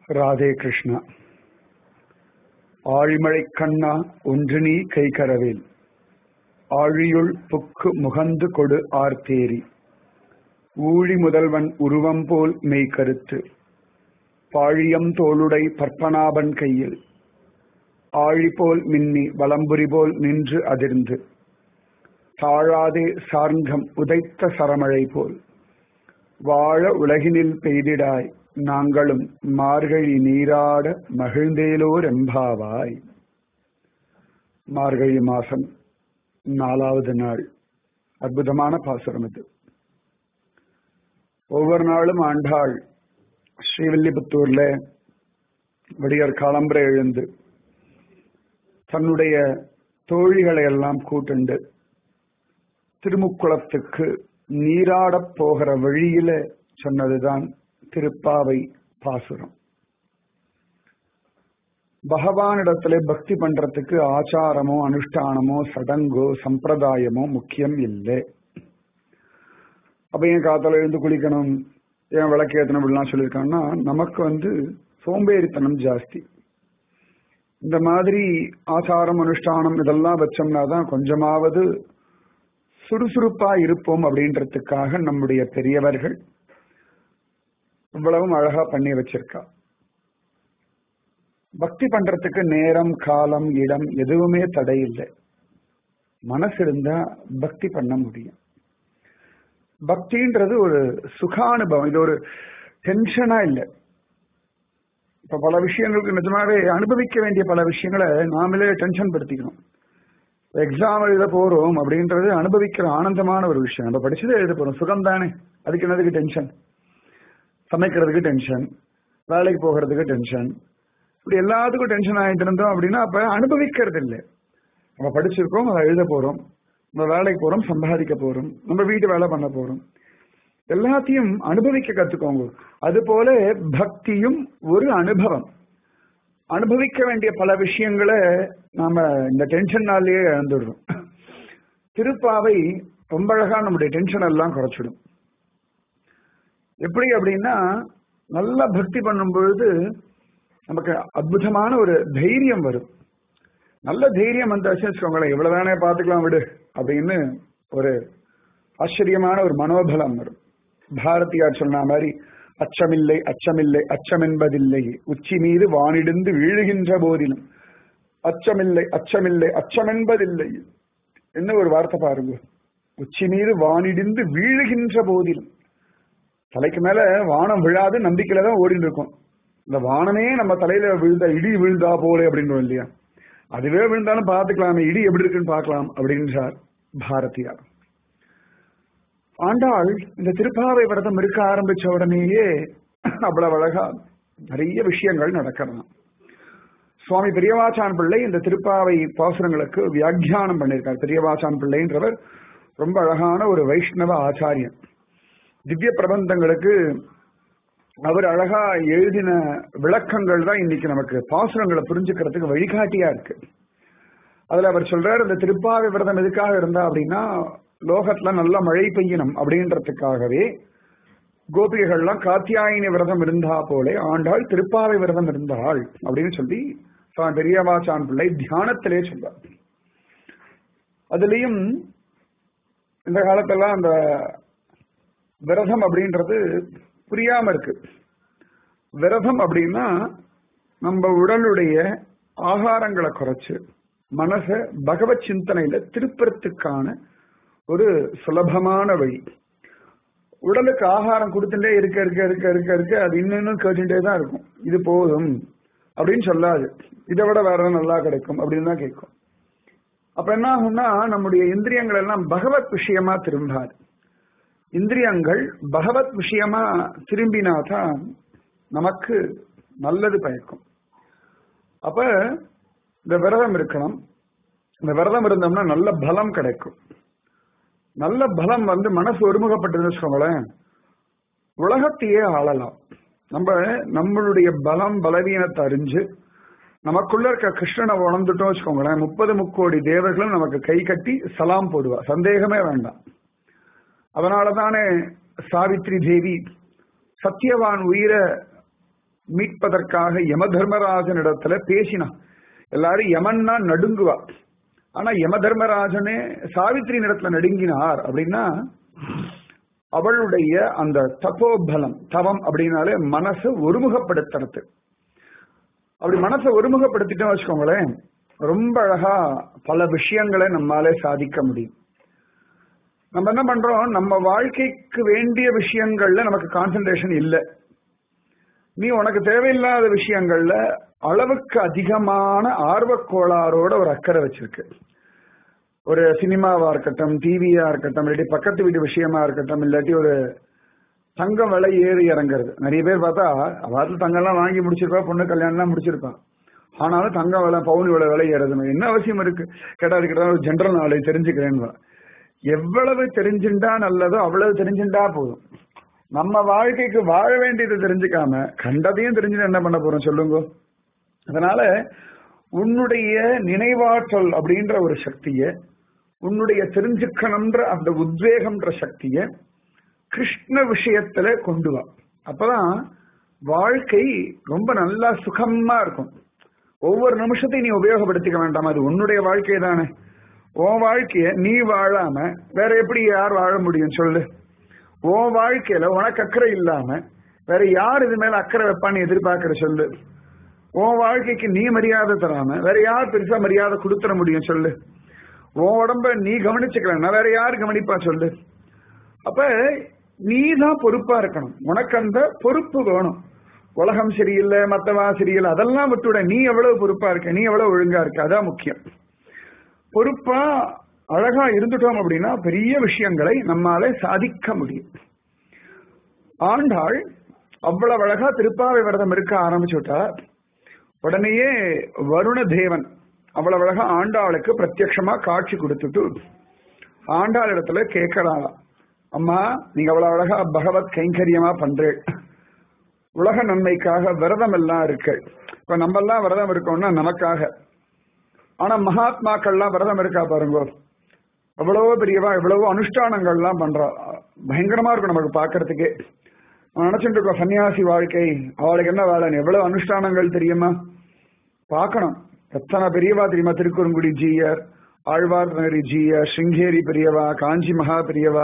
ராதே கிருஷ்ணா ஆழிமழை கண்ணா ஒன்று நீ கைகரவேல் ஆழியுள் புக்கு முகந்து கொடு ஆர்த்தேரி ஊழி முதல்வன் உருவம் போல் மெய் கருத்து பாழியம் தோளுடை பற்பனாபன் கையில் ஆழி போல் மின்னி வலம்புரி போல் நின்று அதிர்ந்து தாழாதே சார்ங்கம் உதைத்த சரமழை போல் வாழ உலகினில் பெய்திடாய் நாங்களும் மார்கழி நீராட மகிழ்ந்தேலோர் எம்பாவாய் மார்கழி மாசம் நாலாவது நாள் அற்புதமான பாசுரம் இது ஒவ்வொரு நாளும் ஆண்டாள் ஸ்ரீவில்லிபுத்தூர்ல விடியற் காலம்பரை எழுந்து தன்னுடைய தோழிகளை எல்லாம் கூட்டுண்டு திருமுக்குளத்துக்கு நீராடப் போகிற வழியில சொன்னதுதான் திருப்பாவை பாசுரம் பகவானிடத்துல பக்தி பண்றதுக்கு ஆச்சாரமோ அனுஷ்டானமோ சடங்கோ சம்பிரதாயமோ முக்கியம் இல்லை அப்ப ஏன் காத்தால எழுந்து குளிக்கணும் ஏன் விளக்கேத்தணும் அப்படிலாம் சொல்லியிருக்காங்கன்னா நமக்கு வந்து சோம்பேறித்தனம் ஜாஸ்தி இந்த மாதிரி ஆச்சாரம் அனுஷ்டானம் இதெல்லாம் வச்சோம்னா தான் கொஞ்சமாவது சுறுசுறுப்பா இருப்போம் அப்படின்றதுக்காக நம்முடைய பெரியவர்கள் இவ்வளவும் அழகா பண்ணி வச்சிருக்கா பக்தி பண்றதுக்கு நேரம் காலம் இடம் எதுவுமே தடை இல்லை மனசு இருந்தா பக்தி பண்ண முடியும் பக்தின்றது ஒரு சுகானுபவம் இது ஒரு டென்ஷனா இல்லை இப்ப பல விஷயங்களுக்கு நிஜமாவே அனுபவிக்க வேண்டிய பல விஷயங்களை நாமளே டென்ஷன் படுத்திக்கணும் எக்ஸாம் எழுத போறோம் அப்படின்றது அனுபவிக்கிற ஆனந்தமான ஒரு விஷயம் நம்ம படிச்சதே எழுத போறோம் சுகம் தானே அதுக்கு என்னதுக்கு டென்ஷன் சமைக்கிறதுக்கு டென்ஷன் வேலைக்கு போகிறதுக்கு டென்ஷன் இப்படி எல்லாத்துக்கும் டென்ஷன் ஆகிட்டு இருந்தோம் அப்படின்னா அப்ப அனுபவிக்கிறது இல்லை நம்ம படிச்சிருக்கோம் அதை எழுத போறோம் நம்ம வேலைக்கு போறோம் சம்பாதிக்க போறோம் நம்ம வீட்டு வேலை பண்ண போறோம் எல்லாத்தையும் அனுபவிக்க கத்துக்கோங்க அது போல பக்தியும் ஒரு அனுபவம் அனுபவிக்க வேண்டிய பல விஷயங்களை நாம இந்த டென்ஷன்னாலேயே இழந்துடுறோம் திருப்பாவை ரொம்ப அழகா நம்முடைய டென்ஷன் எல்லாம் குறைச்சிடும் எப்படி அப்படின்னா நல்லா பக்தி பண்ணும் பொழுது நமக்கு அற்புதமான ஒரு தைரியம் வரும் நல்ல தைரியம் வந்தாச்சுன்னு வச்சுக்கோங்களேன் இவ்வளவு தானே பார்த்துக்கலாம் விடு அப்படின்னு ஒரு ஆச்சரியமான ஒரு மனோபலம் வரும் பாரதியார் சொன்ன மாதிரி அச்சமில்லை அச்சமில்லை அச்சம் என்பதில்லை உச்சி மீது வானிடிந்து வீழுகின்ற போதிலும் அச்சமில்லை அச்சமில்லை அச்சம் என்பதில்லை என்ன ஒரு வார்த்தை பாருங்க உச்சி மீது வானிடிந்து வீழுகின்ற போதிலும் தலைக்கு மேல வானம் விழாது நம்பிக்கையில தான் ஓடிட்டு இருக்கும் இந்த வானமே நம்ம தலையில விழுந்தா இடி விழுந்தா போலே அப்படின்றோம் இல்லையா அதுவே விழுந்தாலும் பார்த்துக்கலாமே இடி எப்படி இருக்குன்னு பார்க்கலாம் அப்படின்றார் பாரதியார் ஆண்டாள் இந்த திருப்பாவை விரதம் இருக்க ஆரம்பிச்ச உடனேயே அவ்வளவு அழகா நிறைய விஷயங்கள் நடக்கலாம் சுவாமி பெரியவாச்சான் பிள்ளை இந்த திருப்பாவை பாசுரங்களுக்கு வியாக்கியானம் பண்ணியிருக்கார் பெரியவாச்சான் பிள்ளைன்றவர் ரொம்ப அழகான ஒரு வைஷ்ணவ ஆச்சாரியன் திவ்ய பிரபந்தங்களுக்கு அவர் அழகா எழுதின விளக்கங்கள் தான் இன்னைக்கு நமக்கு பாசுரங்களை புரிஞ்சுக்கிறதுக்கு வழிகாட்டியா இருக்கு அதுல அவர் சொல்றாரு இந்த திருப்பாவை விரதம் எதுக்காக இருந்தா அப்படின்னா லோகத்துல நல்ல மழை பெய்யணும் அப்படின்றதுக்காகவே கோபிகைகள்லாம் காத்தியாயினி விரதம் இருந்தா போலே ஆண்டாள் திருப்பாவை விரதம் இருந்தாள் அப்படின்னு சொல்லி பெரியவாச்சான் பிள்ளை தியானத்திலே சொல்றார் அதுலயும் இந்த காலத்தெல்லாம் அந்த விரதம் அப்படின்றது புரியாம இருக்கு விரதம் அப்படின்னா நம்ம உடலுடைய ஆகாரங்களை குறைச்சு மனச பகவத் சிந்தனையில திருப்பறத்துக்கான ஒரு சுலபமான வழி உடலுக்கு ஆகாரம் கொடுத்துட்டே இருக்க இருக்க இருக்க இருக்க இருக்க அது இன்னும் கேட்டுட்டே தான் இருக்கும் இது போதும் அப்படின்னு சொல்லாது இதை விட வேற நல்லா கிடைக்கும் அப்படின்னு தான் கேட்கும் அப்ப என்ன ஆகும்னா நம்முடைய இந்திரியங்கள் எல்லாம் பகவத் விஷயமா திரும்பாது இந்திரியங்கள் பகவத் விஷயமா திரும்பினாதான் நமக்கு நல்லது பயக்கும் அப்ப இந்த விரதம் இருக்கணும் இந்த விரதம் இருந்தோம்னா நல்ல பலம் கிடைக்கும் நல்ல பலம் வந்து மனசு ஒருமுகப்பட்டு வச்சுக்கோங்களேன் உலகத்தையே ஆளலாம் நம்ம நம்மளுடைய பலம் பலவீனத்தை அறிஞ்சு நமக்குள்ள இருக்க கிருஷ்ணனை உணர்ந்துட்டோம் வச்சுக்கோங்களேன் முப்பது முக்கோடி தேவர்களும் நமக்கு கை கட்டி சலாம் போடுவா சந்தேகமே வேண்டாம் அதனால தானே சாவித்ரி தேவி சத்தியவான் உயிரை மீட்பதற்காக யம தர்மராஜனிடத்துல பேசினான் எல்லாரும் யமன்னா நடுங்குவா ஆனா யம தர்மராஜனே சாவித்திரி இடத்துல நடுங்கினார் அப்படின்னா அவளுடைய அந்த தபோபலம் தவம் அப்படின்னாலே மனசை ஒருமுகப்படுத்துறது அப்படி மனசை ஒருமுகப்படுத்திட்டோம் வச்சுக்கோங்களேன் ரொம்ப அழகா பல விஷயங்களை நம்மாலே சாதிக்க முடியும் நம்ம என்ன பண்றோம் நம்ம வாழ்க்கைக்கு வேண்டிய விஷயங்கள்ல நமக்கு கான்சென்ட்ரேஷன் இல்லை நீ உனக்கு தேவையில்லாத விஷயங்கள்ல அளவுக்கு அதிகமான ஆர்வக்கோளாரோட ஒரு அக்கறை வச்சிருக்கு ஒரு சினிமாவா இருக்கட்டும் டிவியா இருக்கட்டும் இல்லாட்டி பக்கத்து வீட்டு விஷயமா இருக்கட்டும் இல்லாட்டி ஒரு தங்கம் விலை ஏறி இறங்குறது நிறைய பேர் பார்த்தா அவாத்துல தங்கம்லாம் வாங்கி முடிச்சிருப்பா பொண்ணு கல்யாணம்லாம் முடிச்சிருப்பா ஆனாலும் தங்கம் விலை பவுன் விலை விலை ஏறுதுன்னு என்ன அவசியம் இருக்கு கேட்டா இருக்கிறதா ஒரு ஜென்ரல் நாலேஜ் தெரிஞ்சுக்கிறேன்னு எவ்வளவு தெரிஞ்சுண்டா நல்லதோ அவ்வளவு தெரிஞ்சுண்டா போதும் நம்ம வாழ்க்கைக்கு வாழ வேண்டியதை தெரிஞ்சுக்காம கண்டதையும் தெரிஞ்சுட்டு என்ன பண்ண போறோம் சொல்லுங்க அதனால உன்னுடைய நினைவாற்றல் அப்படின்ற ஒரு சக்திய உன்னுடைய தெரிஞ்சுக்கணும்ன்ற அந்த உத்வேகம்ன்ற சக்திய கிருஷ்ண விஷயத்துல கொண்டு வா அப்பதான் வாழ்க்கை ரொம்ப நல்லா சுகமா இருக்கும் ஒவ்வொரு நிமிஷத்தையும் நீ உபயோகப்படுத்திக்க வேண்டாம் அது உன்னுடைய வாழ்க்கை தானே உன் வாழ்க்கைய நீ வாழாம வேற எப்படி யார் வாழ முடியும் சொல்லு உன் வாழ்க்கையில உனக்கு அக்கறை இல்லாம வேற யார் இது மேல அக்கறை வைப்பான்னு எதிர்பார்க்கிற சொல்லு உன் வாழ்க்கைக்கு நீ மரியாதை தராம வேற யார் பெருசா மரியாதை கொடுத்துட முடியும் சொல்லு உன் உடம்ப நீ கவனிச்சுக்கலன்னா வேற யார் கவனிப்பா சொல்லு அப்ப நீ தான் பொறுப்பா இருக்கணும் உனக்கு அந்த பொறுப்பு வேணும் உலகம் சரியில்லை மத்தவா சரியில்லை அதெல்லாம் விட்டுவிட நீ எவ்வளவு பொறுப்பா இருக்க நீ எவ்வளவு ஒழுங்கா இருக்க அதான் முக்கியம் பொறுப்பா அழகா இருந்துட்டோம் அப்படின்னா பெரிய விஷயங்களை நம்மால சாதிக்க முடியும் ஆண்டாள் அவ்வளவு அழகா திருப்பாவை விரதம் இருக்க ஆரம்பிச்சு விட்டா உடனேயே வருண தேவன் அவ்வளவு அழகா ஆண்டாளுக்கு பிரத்யட்சமா காட்சி கொடுத்துட்டு ஆண்டாள் இடத்துல கேட்கறாளாம் அம்மா நீங்க அவ்வளவு அழகா பகவத் கைங்கரியமா பண்றேன் உலக நன்மைக்காக விரதம் எல்லாம் இருக்கு இப்ப நம்ம எல்லாம் விரதம் இருக்கோம்னா நமக்காக ஆனா மகாத்மாக்கள்லாம் விரதம் இருக்கா பாருங்க எவ்வளவோ பெரியவா எவ்வளவோ அனுஷ்டானங்கள்லாம் பண்றா பயங்கரமா இருக்கும் நமக்கு பாக்குறதுக்கே நம்ம நினைச்சிட்டு இருக்கோம் சன்னியாசி வாழ்க்கை அவளுக்கு என்ன வேலை எவ்வளவு அனுஷ்டானங்கள் தெரியுமா பார்க்கணும் எத்தனை பெரியவா தெரியுமா திருக்குறுங்குடி ஜீயர் ஆழ்வார் நகரி ஜீயர் சிங்கேரி பெரியவா காஞ்சி மகா பெரியவா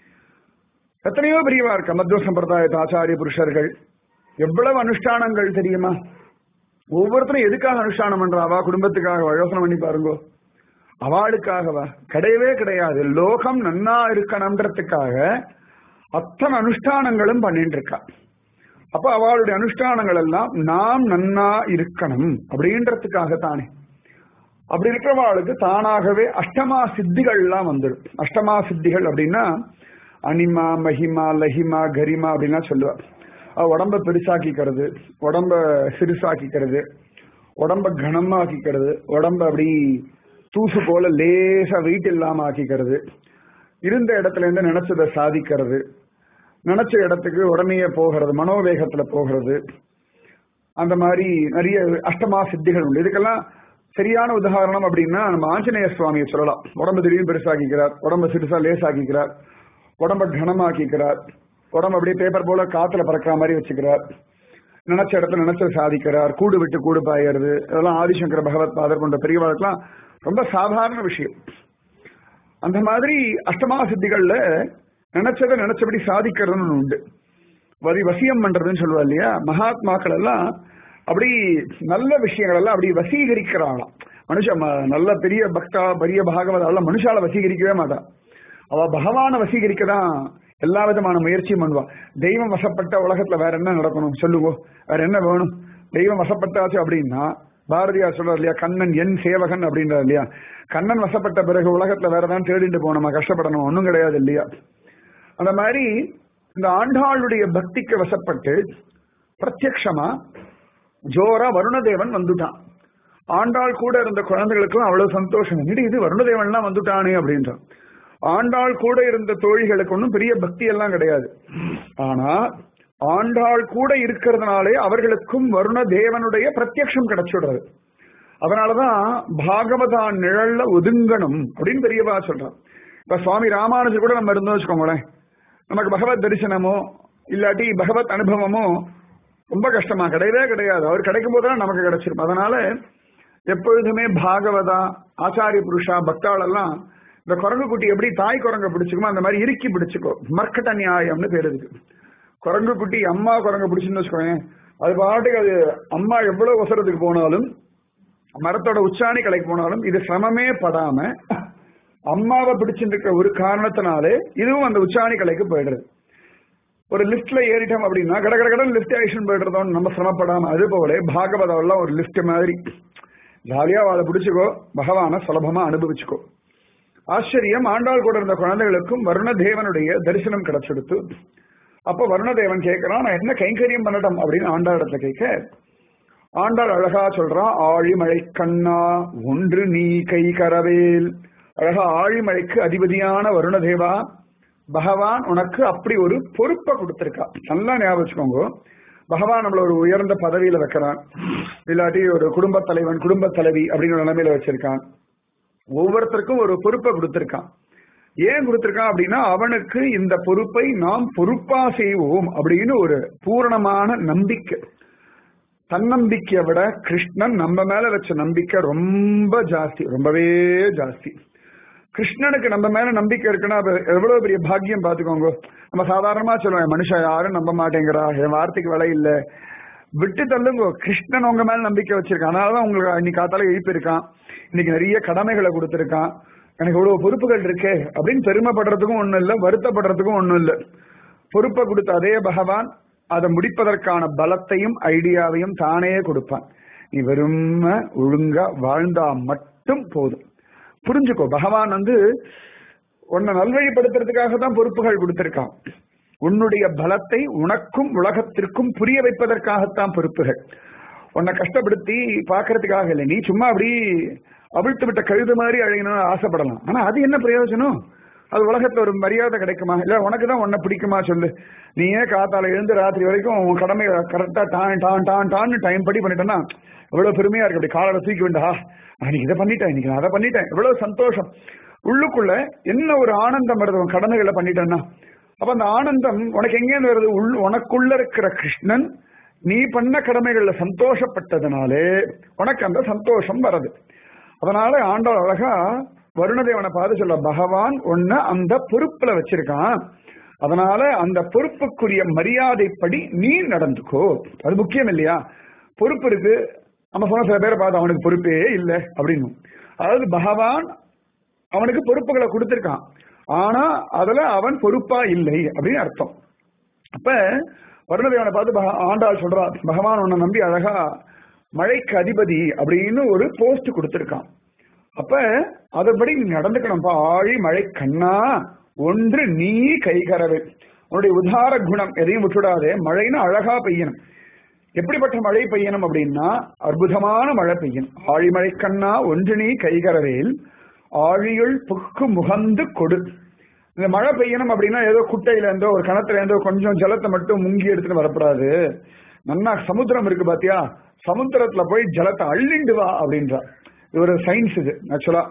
எத்தனையோ பெரியவா இருக்க மத்வ சம்பிரதாயத்து ஆச்சாரிய புருஷர்கள் எவ்வளவு அனுஷ்டானங்கள் தெரியுமா ஒவ்வொருத்தரும் எதுக்காக அனுஷ்டானம் பண்றா அவா குடும்பத்துக்காக யோசனை பண்ணி பாருங்க அவளுக்காகவா கிடையவே கிடையாது லோகம் நன்னா இருக்கணும்ன்றதுக்காக அத்தனை அனுஷ்டானங்களும் பண்ணிட்டு இருக்கா அப்ப அவளுடைய அனுஷ்டானங்கள் எல்லாம் நாம் நன்னா இருக்கணும் அப்படின்றதுக்காக தானே அப்படி இருக்கிறவாளுக்கு தானாகவே அஷ்டமா சித்திகள் எல்லாம் வந்துடும் அஷ்டமா சித்திகள் அப்படின்னா அனிமா மகிமா லஹிமா கரிமா அப்படின்லாம் சொல்லுவார் உடம்ப பெருசாக்கிக்கிறது உடம்ப சிறுசாக்கிக்கிறது உடம்ப கனமாக்கிக்கிறது உடம்ப அப்படி தூசு போல லேசா வெயிட் இல்லாம ஆக்கிக்கிறது இருந்த இடத்துல இருந்து நினைச்சதை சாதிக்கிறது நினைச்ச இடத்துக்கு உடனே போகிறது மனோவேகத்துல போகிறது அந்த மாதிரி நிறைய அஷ்டமா சித்திகள் உண்டு இதுக்கெல்லாம் சரியான உதாரணம் அப்படின்னா நம்ம ஆஞ்சநேய சுவாமியை சொல்லலாம் உடம்பு திடீர்னு பெருசாக்கிக்கிறார் உடம்ப சிறுசா லேசாக்கிக்கிறார் உடம்ப கனமாக்கிக்கிறார் உடம்பு அப்படியே பேப்பர் போல காத்துல பறக்கிற மாதிரி வச்சுக்கிறார் நினைச்ச இடத்துல நினைச்ச சாதிக்கிறார் கூடு விட்டு கூடு பாயறது இதெல்லாம் ஆதிசங்கர பகவத் பாதர் போன்ற பெரியவாளுக்கெல்லாம் ரொம்ப சாதாரண விஷயம் அந்த மாதிரி அஷ்டமா சித்திகள்ல நினைச்சதை நினைச்சபடி சாதிக்கிறதுன்னு உண்டு வரி வசியம் பண்றதுன்னு சொல்லுவா இல்லையா மகாத்மாக்கள் எல்லாம் அப்படி நல்ல விஷயங்கள் எல்லாம் அப்படி வசீகரிக்கிறாங்களாம் மனுஷன் நல்ல பெரிய பக்தா பெரிய பாகவத எல்லாம் மனுஷால வசீகரிக்கவே மாட்டான் அவ பகவான வசீகரிக்க தான் எல்லா விதமான முயற்சியும் பண்ணுவா தெய்வம் வசப்பட்ட உலகத்துல வேற என்ன நடக்கணும் சொல்லுவோம் வேற என்ன வேணும் தெய்வம் வசப்பட்டாச்சு அப்படின்னா பாரதியார் சொல்றார் இல்லையா கண்ணன் என் சேவகன் அப்படின்றார் இல்லையா கண்ணன் வசப்பட்ட பிறகு உலகத்துல வேற தான் தேடிட்டு போனோமா கஷ்டப்படணும் ஒன்றும் கிடையாது இல்லையா அந்த மாதிரி இந்த ஆண்டாளுடைய பக்திக்கு வசப்பட்டு பிரத்யக்ஷமா ஜோரா வருணதேவன் வந்துட்டான் ஆண்டாள் கூட இருந்த குழந்தைகளுக்கும் அவ்வளவு சந்தோஷம் இடி இது வருணதேவன்லாம் வந்துட்டானே அப்படின்றான் ஆண்டாள் கூட இருந்த தோழிகளுக்கு ஒன்றும் பெரிய பக்தி எல்லாம் கிடையாது ஆனா ஆண்டாள் கூட இருக்கிறதுனாலே அவர்களுக்கும் வருண தேவனுடைய பிரத்யக்ஷம் கிடைச்சிடுறது அதனாலதான் பாகவதா நிழல்ல ஒதுங்கணும் அப்படின்னு பெரியவா சொல்றான் இப்ப சுவாமி ராமானுஜர் கூட நம்ம இருந்தோம் வச்சுக்கோங்களேன் நமக்கு பகவத் தரிசனமோ இல்லாட்டி பகவத் அனுபவமோ ரொம்ப கஷ்டமா கிடையவே கிடையாது அவர் கிடைக்கும் போதுதான் நமக்கு கிடைச்சிரும் அதனால எப்பொழுதுமே பாகவதா ஆச்சாரிய புருஷா பக்தாள் எல்லாம் இந்த குரங்கு குட்டி எப்படி தாய் குரங்க பிடிச்சுக்குமோ அந்த மாதிரி இறுக்கி பிடிச்சுக்கோ மர்க்கட்ட நியாயம்னு பேர் இருக்கு குரங்கு குட்டி அம்மா குரங்கு பிடிச்சுன்னு வச்சுக்கோங்க அது பாட்டுக்கு அது அம்மா எவ்வளவு அவசரத்துக்கு போனாலும் மரத்தோட உச்சாணி கலைக்கு போனாலும் இது சிரமமே படாம அம்மாவை பிடிச்சிருக்க ஒரு காரணத்தினாலே இதுவும் அந்த உச்சாணி கலைக்கு போயிடுறது ஒரு லிஃப்ட்ல ஏறிட்டோம் அப்படின்னா கட கட கடன் லிஃப்ட் ஆக்ஷன் போயிடுறதோம் நம்ம சிரமப்படாம அது போல பாகவதம் எல்லாம் ஒரு லிஃப்ட் மாதிரி ஜாலியா அதை பிடிச்சுக்கோ பகவான சுலபமா அனுபவிச்சுக்கோ ஆச்சரியம் ஆண்டாள் கூட இருந்த குழந்தைகளுக்கும் வருணதேவனுடைய தரிசனம் கிடைச்செடுத்து அப்ப வருணதேவன் கேட்கிறான் நான் என்ன கைங்கரியம் பண்ணட்டும் அப்படின்னு ஆண்டாள் இடத்துல கேட்க ஆண்டாள் அழகா சொல்றான் ஆழிமழை கண்ணா ஒன்று நீ கை கரவேல் அழகா ஆழிமழைக்கு அதிபதியான வருணதேவா பகவான் உனக்கு அப்படி ஒரு பொறுப்பை கொடுத்திருக்கா நல்லா ஞாபகம் வச்சுக்கோங்க பகவான் நம்மள ஒரு உயர்ந்த பதவியில வைக்கிறான் இல்லாட்டி ஒரு குடும்ப தலைவன் குடும்ப தலைவி அப்படிங்கிற நிலைமையில வச்சிருக்கான் ஒவ்வொருத்தருக்கும் ஒரு பொறுப்பை கொடுத்திருக்கான் ஏன் கொடுத்திருக்கான் அப்படின்னா அவனுக்கு இந்த பொறுப்பை நாம் பொறுப்பா செய்வோம் அப்படின்னு ஒரு பூரணமான நம்பிக்கை தன்னம்பிக்கையை விட கிருஷ்ணன் நம்ம மேல வச்ச நம்பிக்கை ரொம்ப ஜாஸ்தி ரொம்பவே ஜாஸ்தி கிருஷ்ணனுக்கு நம்ம மேல நம்பிக்கை இருக்குன்னா அது எவ்வளவு பெரிய பாக்கியம் பாத்துக்கோங்க நம்ம சாதாரணமா சொல்லுவோம் மனுஷன் யாரும் நம்ப மாட்டேங்கிறா என் வார்த்தைக்கு விலை இல்ல விட்டு தள்ளுங்க கிருஷ்ணன் உங்க மேல நம்பிக்கை வச்சிருக்கான் அதனாலதான் உங்களுக்கு இன்னைக்கு காத்தால எழுப்பியிருக்கான் இன்னைக்கு நிறைய கடமைகளை கொடுத்திருக்கான் எனக்கு இவ்வளவு பொறுப்புகள் இருக்கே அப்படின்னு பெருமைப்படுறதுக்கும் ஒண்ணும் இல்ல வருத்தப்படுறதுக்கும் ஒண்ணும் இல்ல பொறுப்பை கொடுத்த அதே பகவான் அதை முடிப்பதற்கான பலத்தையும் ஐடியாவையும் தானே கொடுப்பான் நீ வெறும் ஒழுங்கா வாழ்ந்தா மட்டும் போதும் புரிஞ்சுக்கோ பகவான் வந்து உன்னை நல்வழிப்படுத்துறதுக்காக தான் பொறுப்புகள் கொடுத்திருக்கான் உன்னுடைய பலத்தை உனக்கும் உலகத்திற்கும் புரிய வைப்பதற்காகத்தான் பொறுப்புகள் உன்னை கஷ்டப்படுத்தி பாக்குறதுக்காக இல்லை நீ சும்மா அப்படி அவிழ்த்து விட்ட கழுது மாதிரி அழகணும்னு ஆசைப்படலாம் ஆனா அது என்ன பிரயோஜனம் அது உலகத்துல ஒரு மரியாதை கிடைக்குமா இல்ல உனக்கு தான் உன்னை பிடிக்குமா சொல்லு நீ ஏன் காத்தால எழுந்து ராத்திரி வரைக்கும் உன் கடமையை கரெக்டா டான் டான் டான் டான்னு டைம் படி பண்ணிட்டேன்னா எவ்வளவு பெருமையா இருக்கு அப்படி காலையில தூக்கி வேண்டா இன்னைக்கு இதை பண்ணிட்டேன் இன்னைக்கு நான் அதை பண்ணிட்டேன் எவ்வளவு சந்தோஷம் உள்ளுக்குள்ள என்ன ஒரு ஆனந்தம் வருது உன் கடமைகளை பண்ணிட்டேன்னா அப்ப அந்த ஆனந்தம் உனக்கு எங்கேருந்து வருது உள் உனக்குள்ள இருக்கிற கிருஷ்ணன் நீ பண்ண கடமைகள்ல சந்தோஷப்பட்டதுனாலே உனக்கு அந்த சந்தோஷம் வருது அதனால ஆண்டவர் அழகா வருணதேவனை பார்த்து சொல்ல பகவான் உன்னை அந்த பொறுப்புல வச்சிருக்கான் அதனால அந்த பொறுப்புக்குரிய மரியாதைப்படி நீ நடந்துக்கோ அது முக்கியம் இல்லையா பொறுப்பு இருக்கு நம்ம சொன்ன சில பேரை பார்த்து அவனுக்கு பொறுப்பே இல்லை அப்படின்னு அதாவது பகவான் அவனுக்கு பொறுப்புகளை கொடுத்திருக்கான் ஆனா அதுல அவன் பொறுப்பா இல்லை அப்படின்னு அர்த்தம் அப்ப வருணதேவனை பார்த்து பக- ஆண்டாள் சொல்றா பகவான் உன்னை நம்பி அழகா மழைக்கு அதிபதி அப்படின்னு ஒரு போஸ்ட் கொடுத்திருக்கான் அப்ப அதன்படி நீ நடந்துக்கணும்ப்பா ஆழி மழை கண்ணா ஒன்று நீ கைகரவே உன்னுடைய உதார குணம் எதையும் விட்டுடாதே மழைன்னு அழகா பெய்யணும் எப்படிப்பட்ட மழை பெய்யணும் அப்படின்னா அற்புதமான மழை பெய்யணும் ஆழிமழை கண்ணா ஒன்று நீ கைகரவேல் ஆழியுள் புக்கு முகந்து கொடு இந்த மழை பெய்யணும் அப்படின்னா ஏதோ குட்டையில இருந்தோ ஒரு கிணத்துல இருந்தோ கொஞ்சம் ஜலத்தை மட்டும் முங்கி எடுத்துட்டு வரப்படாது நன்னா சமுத்திரம் இருக்கு பாத்தியா சமுத்திரத்துல போய் ஜலத்தை அள்ளிண்டு வா அப்படின்றா இது ஒரு சயின்ஸ் இது ஆக்சுவலா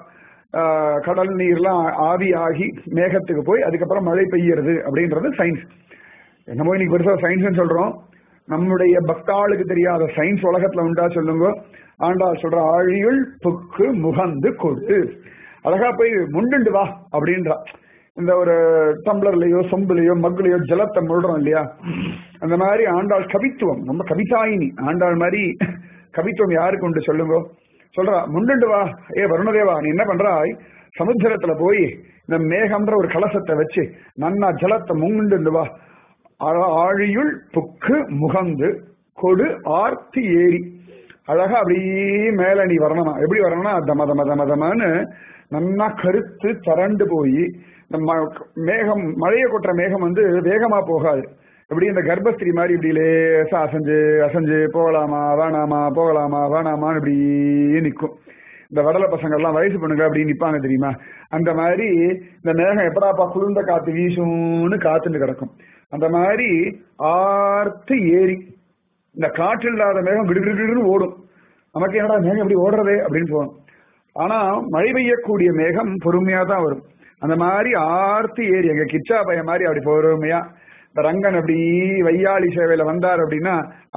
கடல் நீர்லாம் ஆவி ஆகி மேகத்துக்கு போய் அதுக்கப்புறம் மழை பெய்யறது அப்படின்றது சயின்ஸ் என்னமோ இன்னைக்கு பெருசா சயின்ஸ் சொல்றோம் நம்முடைய பக்தாளுக்கு தெரியாத சயின்ஸ் உலகத்துல உண்டா சொல்லுங்க ஆண்டாள் சொல்ற ஆழியுள் புக்கு முகந்து கொடு அழகா போய் முண்டுண்டு வா அப்படின்றா இந்த ஒரு டம்ளர்லயோ சொம்புலயோ மக்குலயோ ஜலத்தை முடுறோம் இல்லையா அந்த மாதிரி ஆண்டாள் கவித்துவம் ரொம்ப கவிதாயினி ஆண்டாள் மாதிரி கவித்துவம் யாருக்கு உண்டு சொல்லுங்க சொல்றா முண்டுண்டு வா ஏ வருணதேவா நீ என்ன பண்றாய் சமுத்திரத்துல போய் இந்த மேகம்ன்ற ஒரு கலசத்தை வச்சு நன்னா ஜலத்தை முங்குண்டு வா ஆ- ஆழியுள் புக்கு முகந்து கொடு ஆர்த்தி ஏறி அழகா அப்படியே மேல நீ வரணுமா எப்படி வரணும்னா தம தம தம தமன்னு நன்னா கருத்து தரண்டு போய் இந்த ம- மேகம் மழையை கொட்டுற மேகம் வந்து வேகமா போகாது எப்படி இந்த கர்ப்பஸ்திரி மாதிரி இப்படி லேசா அசைஞ்சு அசைஞ்சு போகலாமா வேணாமா போகலாமா வேணாமான்னு இப்படி நிக்கும் இந்த வடல பசங்க எல்லாம் வயசு பொண்ணுங்க அப்படி நிப்பாங்க தெரியுமா அந்த மாதிரி இந்த மேகம் எப்படாப்பா குளிர்ந்த காத்து வீசும்னு காத்துட்டு கிடக்கும் அந்த மாதிரி ஆர்த்து ஏறி இந்த காற்று இல்லாத மேகம் கிடுகிடுன்னு ஓடும் நமக்கு என்னடா மேகம் எப்படி ஓடுறதே அப்படின்னு போகும் ஆனா மழை பெய்யக்கூடிய மேகம் பொறுமையா தான் வரும் அந்த மாதிரி ஆர்த்து ஏறி எங்க கிச்சா பையன் மாதிரி அப்படி பொறுமையா இந்த ரங்கன் அப்படி வையாளி சேவையில வந்தார் அப்படின்னா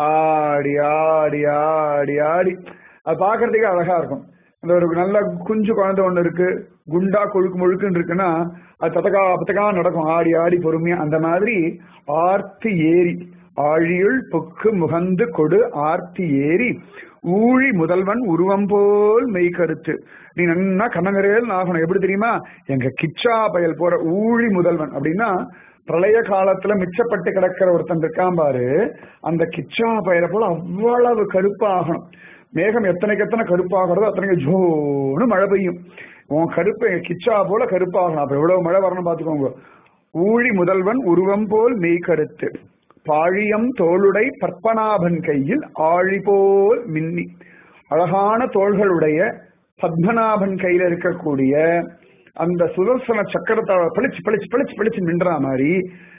ஆடி ஆடி ஆடி ஆடி அது பாக்குறதுக்கே அழகா இருக்கும் அந்த ஒரு நல்ல குஞ்சு குழந்தை ஒண்ணு இருக்கு குண்டா கொழுக்கு முழுக்குன்னு இருக்குன்னா அது தத்தகா பத்தகா நடக்கும் ஆடி ஆடி பொறுமையா அந்த மாதிரி ஆர்த்தி ஏறி ஆழியுள் புக்கு முகந்து கொடு ஆர்த்தி ஏறி ஊழி முதல்வன் உருவம் போல் மெய் கருத்து நீ நன்னா கண்ணங்கரையில் ஆகணும் எப்படி தெரியுமா எங்க கிச்சா பயல் போற ஊழி முதல்வன் அப்படின்னா பிரளய காலத்துல மிச்சப்பட்டு கிடக்கிற ஒருத்தன் இருக்கான் பாரு அந்த கிச்சா பயலை போல அவ்வளவு கருப்பாகணும் மேகம் எத்தனைக்கு எத்தனை கருப்பாகிறதோ அத்தனைக்கு ஜோன்னு மழை பெய்யும் உன் கருப்பு எங்க கிச்சா போல கருப்பாகணும் அப்ப எவ்வளவு மழை வரணும் பாத்துக்கோங்க ஊழி முதல்வன் உருவம் போல் மெய் கருத்து பாழியம் தோளுடை பற்பனாபன் கையில் ஆழி போல் மின்னி அழகான தோள்களுடைய பத்மநாபன் கையில இருக்கக்கூடிய அந்த சுதர்சன சக்கரத்தை பளிச்சு பளிச்சு பளிச்சு பளிச்சு மின்றா மாதிரி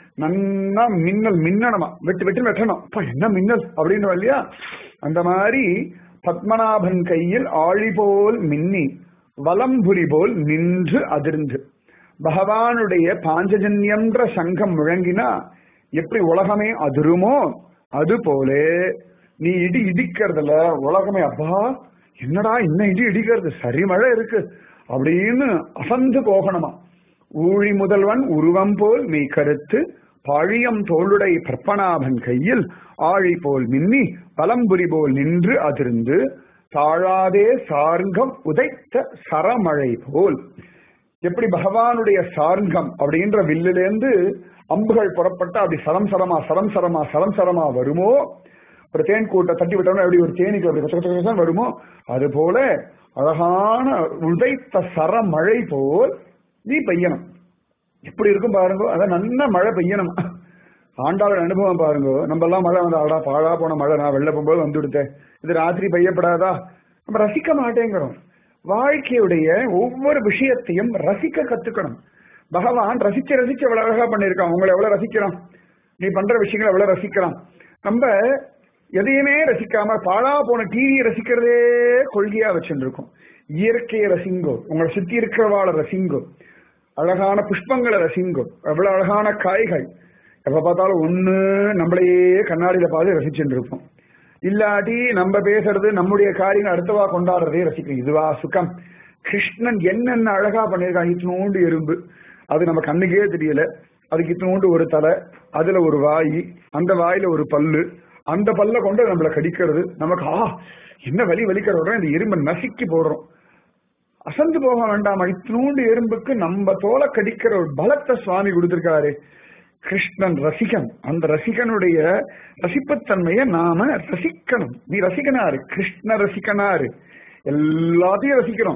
நன்னா மின்னல் மின்னணுமா வெட்டு வெட்டு வெட்டணும் அப்பா என்ன மின்னல் அப்படின்னு இல்லையா அந்த மாதிரி பத்மநாபன் கையில் ஆழி போல் மின்னி வலம்புரி போல் நின்று அதிர்ந்து பகவானுடைய பாஞ்சஜன்யம்ன்ற சங்கம் முழங்கினா எப்படி உலகமே அதிருமோ அது போல நீ இடி இடிக்கிறதுல உலகமே அப்பா என்னடா இன்னும் இடி இடிக்கிறது சரி மழை இருக்கு அப்படின்னு அசந்து போகணுமா ஊழி முதல்வன் உருவம் போல் மெய் கருத்து பாழியம் தோளுடை பற்பனாபன் கையில் ஆழி போல் மின்னி பலம்புரி போல் நின்று அதிர்ந்து தாழாதே சார்கம் உதைத்த சரமழை போல் எப்படி பகவானுடைய சார்கம் அப்படின்ற வில்லிலேந்து அம்புகள் புறப்பட்டு அப்படி சரம் சரமா சரம் சரமா சரம் சரமா வருமோ ஒரு தேன் கூட்டை தட்டி விட்டோம்னா எப்படி ஒரு தேனீக்கு அப்படி கச்ச கச்ச கச்சன்னு வருமோ அது போல அழகான உதைத்த சரமழை போல் நீ பெய்யணும் எப்படி இருக்கும் பாருங்க அதான் நல்ல மழை பெய்யணும் ஆண்டாளோட அனுபவம் பாருங்க நம்ம எல்லாம் மழை வந்து ஆடா பாழா போன மழை நான் வெளில போகும்போது வந்து விடுத்தேன் இது ராத்திரி பெய்யப்படாதா நம்ம ரசிக்க மாட்டேங்கிறோம் வாழ்க்கையுடைய ஒவ்வொரு விஷயத்தையும் ரசிக்க கத்துக்கணும் பகவான் ரசிச்சு ரசிச்சு எவ்வளவு அழகா பண்ணிருக்கான் உங்களை எவ்வளவு ரசிக்கிறான் நீ பண்ற விஷயங்களை எவ்வளவு ரசிக்கிறான் நம்ம எதையுமே ரசிக்காம பாழா போன டிவியை ரசிக்கிறதே கொள்கையா வச்சுட்டு இருக்கோம் இயற்கையை ரசிங்கோ உங்களை சுத்தி இருக்கிறவாளை ரசிங்கோ அழகான புஷ்பங்களை ரசிங்கோ எவ்வளவு அழகான காய்கள் எப்ப பார்த்தாலும் ஒண்ணு நம்மளையே கண்ணாடியில பார்த்து ரசிச்சுட்டு இருப்போம் இல்லாட்டி நம்ம பேசுறது நம்முடைய காரியங்கள் அடுத்தவா கொண்டாடுறதே ரசிக்கும் இதுவா சுகம் கிருஷ்ணன் என்னென்ன அழகா பண்ணிருக்கான் இத்தினோண்டு எறும்பு அது நம்ம கண்ணுக்கே தெரியல அதுக்கு இத்தினோண்டு ஒரு தலை அதுல ஒரு வாய் அந்த வாயில ஒரு பல்லு அந்த பல்ல கொண்டு நம்மள கடிக்கிறது நமக்கு ஆ என்ன வலி வலிக்கிற உடனே இந்த எறும்பை நசுக்கி போடுறோம் அசந்து போக வேண்டாமா இத்தினூண்டு எறும்புக்கு நம்ம தோலை கடிக்கிற ஒரு பலத்தை சுவாமி கொடுத்திருக்காரு கிருஷ்ணன் ரசிகன் அந்த ரசிகனுடைய ரசிப்புத்தன்மையை நாம ரசிக்கணும் நீ ரசிக்கனாரு கிருஷ்ண ரசிக்கனாரு எல்லாத்தையும் ரசிக்கிறோம்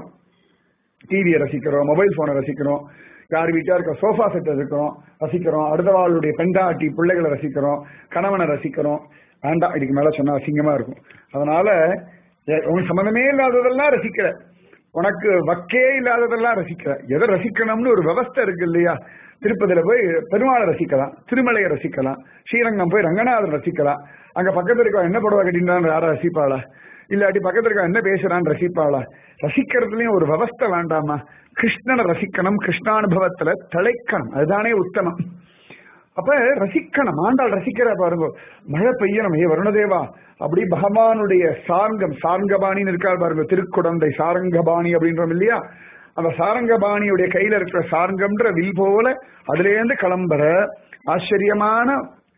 டிவியை ரசிக்கிறோம் மொபைல் போனை ரசிக்கிறோம் யார் வீட்டா இருக்க சோஃபா செட்டை இருக்கிறோம் ரசிக்கிறோம் அடுத்தவாளுடைய பெண்டாட்டி பிள்ளைகளை ரசிக்கிறோம் கணவனை ரசிக்கிறோம் வேண்டாம் இதுக்கு மேல சொன்னா அசிங்கமா இருக்கும் அதனால எ- உனக்கு சம்மந்தமே இல்லாததெல்லாம் ரசிக்கிற உனக்கு வக்கே இல்லாததெல்லாம் ரசிக்கிற எதை ரசிக்கணும்னு ஒரு விவஸ்தை இருக்கு இல்லையா திருப்பதியில போய் பெருமாளை ரசிக்கலாம் திருமலையை ரசிக்கலாம் ஸ்ரீரங்கம் போய் ரங்கநாதன் ரசிக்கலாம் அங்க பக்கத்துல இருக்க என்ன புடவை கட்டின்றான் யாரா ரசிப்பாளா இல்லாட்டி பக்கத்துல இருக்க என்ன பேசுறான்னு ரசிப்பாளா ரசிக்கிறதுலயும் ஒரு விவஸ்தை வேண்டாமா கிருஷ்ணனை ரசிக்கணும் கிருஷ்ணானுபவத்துல திளைக்கணும் அதுதானே உத்தமம் அப்ப ரசிக்கணும் ஆண்டாள் ரசிக்கிற பாருங்க மழை பெய்யணும் ஏ வருணதேவா அப்படி பகவானுடைய சார்ங்கம் சார்ங்கபாணின்னு இருக்கார் பாருங்க திருக்குடந்தை சாரங்கபாணி அப்படின்றோம் இல்லையா அந்த சாரங்கபாணியுடைய கையில இருக்கிற சார்ங்கம்ன்ற வில் போல அதுல இருந்து கிளம்புற ஆச்சரியமான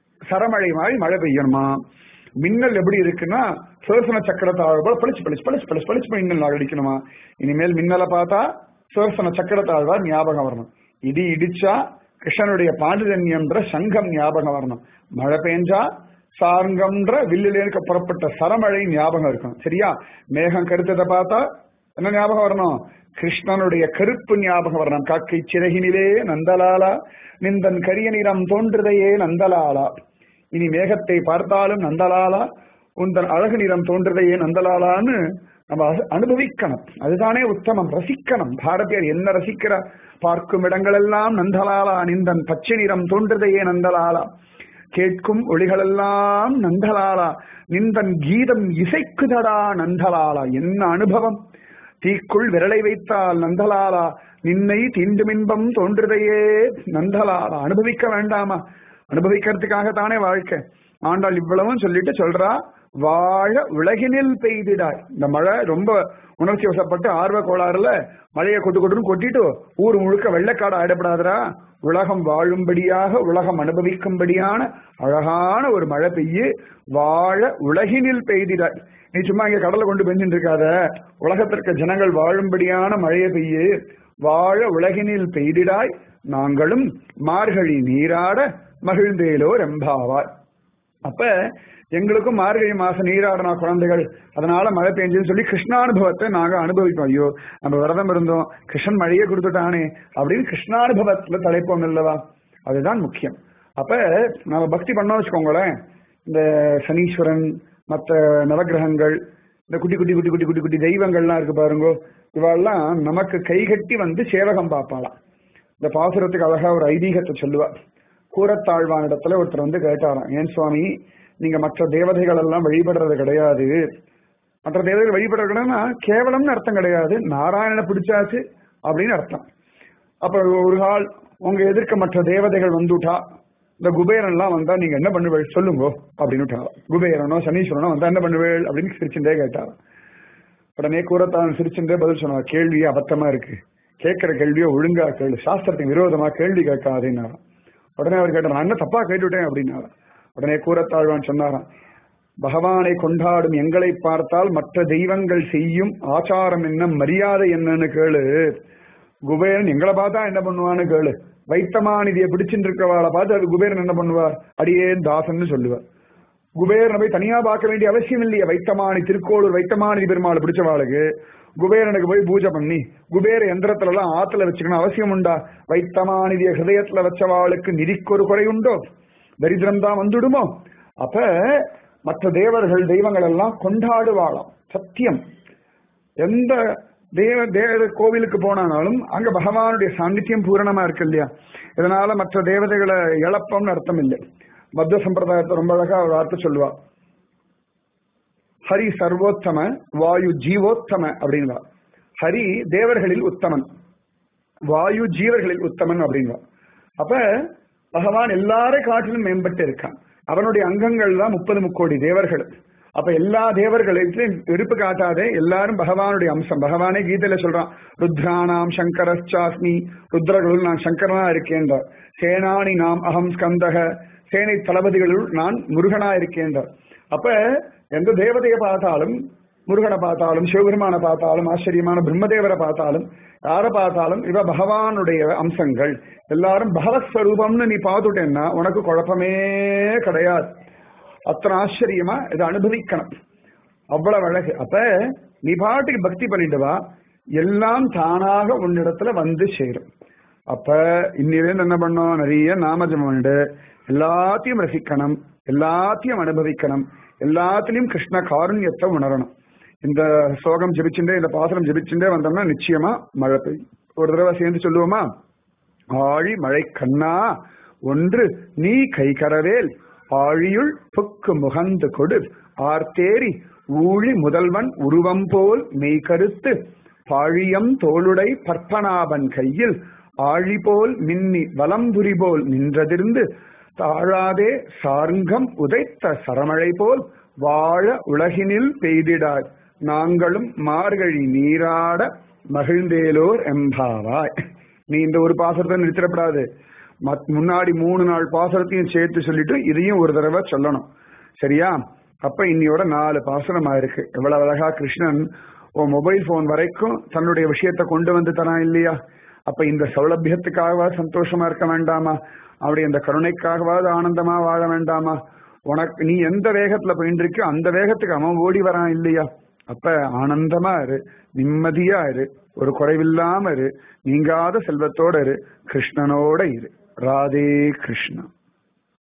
சரமழை மாதிரி மழை பெய்யணுமா மின்னல் எப்படி இருக்குன்னா சுதர்சன சக்கரத்தாழ் போல பளிச்சு பளிச்சு பளிச்சு பளிச்சு பளிச்சு மின்னல் அடிக்கணுமா இனிமேல் மின்னலை பார்த்தா சுதர்சன சக்கரத்தாழ்வார் ஞாபகம் வரணும் இடி இடிச்சா கிருஷ்ணனுடைய பாண்டிஜன்யம்ன்ற சங்கம் ஞாபகம் வரணும் மழை பெஞ்சா சார்ங்கம்ன்ற வில்லில இருக்க புறப்பட்ட சரமழை ஞாபகம் இருக்கணும் சரியா மேகம் கருத்ததை பார்த்தா என்ன ஞாபகம் வரணும் கிருஷ்ணனுடைய கருப்பு ஞாபகம் வரணும் காக்கை சிறகினிலே நந்தலாலா நிந்தன் கரிய நிறம் தோன்றுதையே நந்தலாலா இனி மேகத்தை பார்த்தாலும் நந்தலாலா உந்தன் அழகு நிறம் தோன்றுதையே நந்தலாலான்னு நம்ம அச- அனுபவிக்கணும் அதுதானே உத்தமம் ரசிக்கணும் பாரதியார் என்ன ரசிக்கிறார் பார்க்கும் இடங்களெல்லாம் நந்தலாலா நிந்தன் பச்சை நிறம் தோன்றுதையே நந்தலாலா கேட்கும் ஒளிகளெல்லாம் நந்தலாலா நிந்தன் கீதம் இசைக்குதடா நந்தலாலா என்ன அனுபவம் தீக்குள் விரலை வைத்தால் நந்தலாலா நின்னை தீண்டுமின்பம் தோன்றுதையே நந்தலாலா அனுபவிக்க வேண்டாமா அனுபவிக்கிறதுக்காக தானே வாழ்க்கை ஆண்டாள் இவ்வளவும் சொல்லிட்டு சொல்றா வாழ உலகினில் பெய்திடாய் இந்த மழை ரொம்ப உணர்ச்சி வசப்பட்டு ஆர்வ கோளாறுல மழையை கொட்டு கொட்டுன்னு கொட்டிட்டு ஊர் முழுக்க வெள்ளக்காடு ஆயிடப்படாதரா உலகம் வாழும்படியாக உலகம் அனுபவிக்கும்படியான அழகான ஒரு மழை பெய்யு வாழ உலகினில் பெய்திடாய் நீ சும்மா இங்க கடலை கொண்டு பெஞ்சிட்டு இருக்காத உலகத்திற்கு ஜனங்கள் வாழும்படியான மழையை பெய்யு வாழ உலகினில் பெய்திடாய் நாங்களும் மார்கழி நீராட மகிழ்ந்தேலோ ரெம்பாவாய் அப்ப எங்களுக்கும் மார்கழி மாசம் நீராடினா குழந்தைகள் அதனால மழை பெஞ்சுன்னு சொல்லி கிருஷ்ணானுபவத்தை நாங்க அனுபவிப்போம் ஐயோ நம்ம விரதம் இருந்தோம் கிருஷ்ணன் மழையே கொடுத்துட்டானே அப்படின்னு கிருஷ்ணானுபவத்துல தலைப்போம் இல்லவா அதுதான் முக்கியம் அப்ப நம்ம பக்தி பண்ணோம் வச்சுக்கோங்களேன் இந்த சனீஸ்வரன் மற்ற நவகிரகங்கள் இந்த குட்டி குட்டி குட்டி குட்டி குட்டி குட்டி தெய்வங்கள்லாம் இருக்கு பாருங்க இவாள்லாம் நமக்கு கைகட்டி வந்து சேவகம் பார்ப்பாளாம் இந்த பாசுரத்துக்கு அழகா ஒரு ஐதீகத்தை சொல்லுவா கூரத்தாழ்வான் இடத்துல ஒருத்தர் வந்து கேட்டாராம் ஏன் சுவாமி நீங்க மற்ற தேவதைகள் எல்லாம் வழிபடுறது கிடையாது மற்ற தேவதைகள் வழிபடுறதுன்னா கேவலம்னு அர்த்தம் கிடையாது நாராயணனை பிடிச்சாச்சு அப்படின்னு அர்த்தம் அப்ப ஒரு கால் உங்க எதிர்க்க மற்ற தேவதைகள் வந்துட்டா இந்த குபேரன் எல்லாம் வந்தா நீங்க என்ன பண்ணுவேள் சொல்லுங்க அப்படின்னு குபேரனோ சனீஸ்வரனோ வந்தா என்ன பண்ணுவேள் அப்படின்னு சிரிச்சுட்டே கேட்டாராம் உடனே கூறத்தான் சிரிச்சுட்டே பதில் சொன்னா கேள்வி அபத்தமா இருக்கு கேட்கிற கேள்வியோ ஒழுங்கா கேள்வி சாஸ்திரத்துக்கு விரோதமா கேள்வி கேட்காதேன்னாராம் உடனே அவர் கேட்டார் நான் என்ன தப்பா கேட்டுவிட்டேன் அப்படின்னாராம் உடனே கூறத்தாழ்வான் சொன்னாராம் பகவானை கொண்டாடும் எங்களை பார்த்தால் மற்ற தெய்வங்கள் செய்யும் ஆச்சாரம் என்ன மரியாதை என்னன்னு கேளு குபேரன் எங்களை பார்த்தா என்ன பண்ணுவான்னு கேளு வைத்தமாநிதியை பிடிச்சிட்டு இருக்கிறவாளை பார்த்து அது குபேரன் என்ன பண்ணுவார் அடியேன் தாசன்னு சொல்லுவார் குபேரனை போய் தனியா பார்க்க வேண்டிய அவசியம் இல்லையே வைத்தமானி திருக்கோளூர் வைத்தமானி பெருமாள் பிடிச்சவாளுக்கு குபேரனுக்கு போய் பூஜை பண்ணி குபேர எந்திரத்துல எல்லாம் ஆத்துல வச்சுக்கணும் அவசியம் உண்டா வைத்தமானிதிய ஹிருதயத்துல வச்சவாளுக்கு நிதிக்கு ஒரு குறை உண்டோ தரித்திரம் தான் வந்துடுமோ அப்ப மற்ற தேவர்கள் தெய்வங்கள் எல்லாம் கொண்டாடுவாளாம் சத்தியம் எந்த தேவ தேவ கோவிலுக்கு போனாலும் அங்க பகவானுடைய சாநித்தியம் பூரணமா இருக்கு இல்லையா இதனால மற்ற தேவதைகளை இழப்பம்னு அர்த்தம் இல்லை மத்திய சம்பிரதாயத்தை ரொம்ப அழகா ஒரு வார்த்தை சொல்லுவா ஹரி சர்வோத்தம வாயு ஜீவோத்தம அப்படின்வா ஹரி தேவர்களில் உத்தமன் வாயு ஜீவர்களில் உத்தமன் அப்படின்வா அப்ப பகவான் எல்லாரை காட்டிலும் மேம்பட்டு இருக்கான் அவனுடைய அங்கங்கள் தான் முப்பது முக்கோடி தேவர்கள் அப்ப எல்லா தேவர்களையும் வெறுப்பு காட்டாதே எல்லாரும் பகவானுடைய அம்சம் பகவானே கீதையில சொல்றான் ருத்ரானாம் சங்கரச்சாஸ்மி ருத்ரர்களுள் நான் சங்கரனா இருக்கேன்றார் சேனானி நாம் அகம் ஸ்கந்தக சேனை தளபதிகளுள் நான் முருகனா இருக்கின்றார் அப்ப எந்த தேவதையை பார்த்தாலும் முருகனை பார்த்தாலும் சிவபெருமானை பார்த்தாலும் ஆச்சரியமான பிரம்மதேவரை பார்த்தாலும் யாரை பார்த்தாலும் இவ பகவானுடைய அம்சங்கள் எல்லாரும் பகவத் ஸ்வரூபம்னு நீ பார்த்துட்டேன்னா உனக்கு குழப்பமே கிடையாது அத்தனை ஆச்சரியமா இதை அனுபவிக்கணும் அவ்வளவு அழகு அப்ப நீ பாட்டுக்கு பக்தி பண்ணிட்டு வா எல்லாம் தானாக உன்னிடத்துல வந்து சேரும் அப்ப இன்னிலிருந்து என்ன பண்ணோம் நிறைய நாமஜம் பண்ணிட்டு எல்லாத்தையும் ரசிக்கணும் எல்லாத்தையும் அனுபவிக்கணும் எல்லாத்திலையும் கிருஷ்ண காருண்யத்தை உணரணும் இந்த சோகம் ஜெபிச்சுட்டே இந்த பாசனம் ஜெபிச்சுட்டே வந்தோம்னா நிச்சயமா மழை பெய்யும் ஒரு தடவை சேர்ந்து சொல்லுவோமா ஆழி மழை கண்ணா ஒன்று நீ கை கரவேல் ஆழியுள் புக்கு முகந்து கொடு ஆர்த்தேரி ஊழி முதல்வன் உருவம் போல் மெய் கருத்து பாழியம் தோளுடை பற்பனாபன் கையில் ஆழி போல் மின்னி வலம்புரி போல் நின்றதிர்ந்து தாழாதே சார்ங்கம் உதைத்த சரமழை போல் வாழ உலகினில் பெய்திடாய் நாங்களும் மார்கழி நீராட மகிழ்ந்தேலோர் எம்பாவாய் நீ இந்த ஒரு பாசத்தை நிறுத்திடப்படாது முன்னாடி மூணு நாள் பாசனத்தையும் சேர்த்து சொல்லிட்டு இதையும் ஒரு தடவை சொல்லணும் சரியா அப்ப இன்னையோட நாலு பாசனம் ஆயிருக்கு எவ்வளவு அழகா கிருஷ்ணன் உன் மொபைல் போன் வரைக்கும் தன்னுடைய விஷயத்தை கொண்டு வந்து தரான் இல்லையா அப்ப இந்த சௌலபியத்துக்காகவாது சந்தோஷமா இருக்க வேண்டாமா அவருடைய இந்த கருணைக்காகவாது ஆனந்தமா வாழ வேண்டாமா உனக்கு நீ எந்த வேகத்துல போயிட்டு இருக்கியோ அந்த வேகத்துக்கு அவன் ஓடி வரான் இல்லையா அப்ப ஆனந்தமா இரு நிம்மதியா இரு ஒரு குறைவில்லாம இரு நீங்காத செல்வத்தோட இரு கிருஷ்ணனோட இரு ராதே கிருஷ்ணா